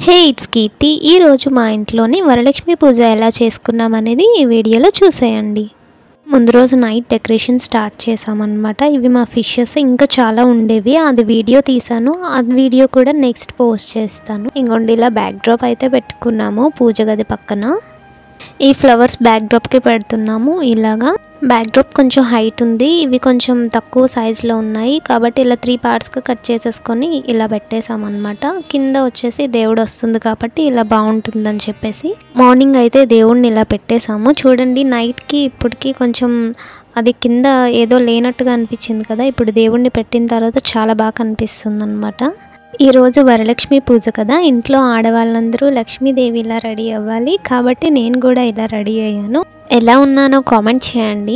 hey it's కీర్తి ఈరోజు మా ఇంట్లోని వరలక్ష్మి పూజ ఎలా చేసుకున్నాం అనేది ఈ వీడియోలో చూసేయండి ముందు రోజు నైట్ డెకరేషన్ స్టార్ట్ చేసామన్నమాట ఇవి మా ఫిషెస్ ఇంకా చాలా ఉండేవి అది వీడియో తీసాను ఆ వీడియో కూడా నెక్స్ట్ పోస్ట్ చేస్తాను ఇంకోండి ఇలా బ్యాక్ డ్రాప్ అయితే పెట్టుకున్నాము పూజ గది పక్కన ఈ ఫ్లవర్స్ బ్యాక్ డ్రాప్కి పెడుతున్నాము ఇలాగా బ్యాక్ డ్రాప్ కొంచెం హైట్ ఉంది ఇవి కొంచెం తక్కువ సైజులో ఉన్నాయి కాబట్టి ఇలా త్రీ పార్ట్స్గా కట్ చేసేసుకొని ఇలా పెట్టేసామన్నమాట కింద వచ్చేసి దేవుడు వస్తుంది కాబట్టి ఇలా బాగుంటుందని చెప్పేసి మార్నింగ్ అయితే దేవుడిని ఇలా పెట్టేసాము చూడండి నైట్కి ఇప్పటికి కొంచెం అది కింద ఏదో లేనట్టుగా అనిపించింది కదా ఇప్పుడు దేవుడిని పెట్టిన తర్వాత చాలా బాగా కనిపిస్తుంది అనమాట ఈరోజు వరలక్ష్మి పూజ కదా ఇంట్లో ఆడవాళ్ళందరూ లక్ష్మీదేవి ఇలా రెడీ అవ్వాలి కాబట్టి నేను కూడా ఇలా రెడీ అయ్యాను ఎలా ఉన్నానో కామెంట్ చేయండి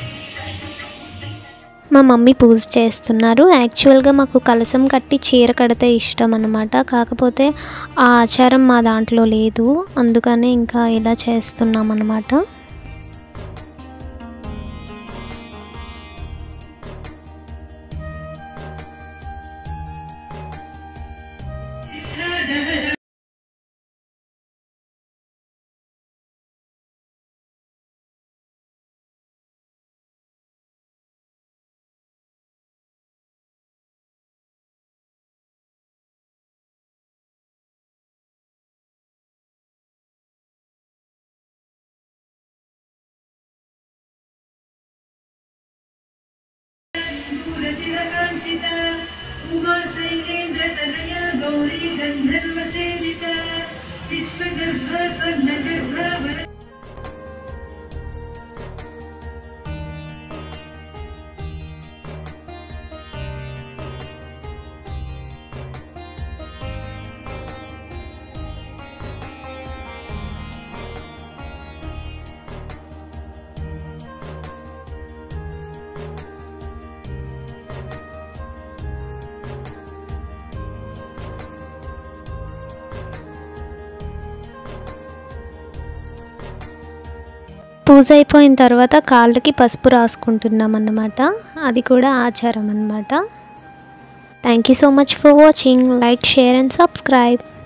మా మమ్మీ పూజ చేస్తున్నారు యాక్చువల్గా మాకు కలసం కట్టి చీర కడితే ఇష్టం అనమాట కాకపోతే ఆ ఆచారం మా దాంట్లో లేదు అందుకనే ఇంకా ఇలా చేస్తున్నాం అనమాట दूरतिरकाञ्चिता उमा शैलेन्द्रतनया गौरी गन्धर्वसेविता विश्वगर्भा स्वर्णगर्भा वर పూజ అయిపోయిన తర్వాత కాళ్ళకి పసుపు రాసుకుంటున్నాం అన్నమాట అది కూడా ఆచారం అన్నమాట thank you so much for watching like share and subscribe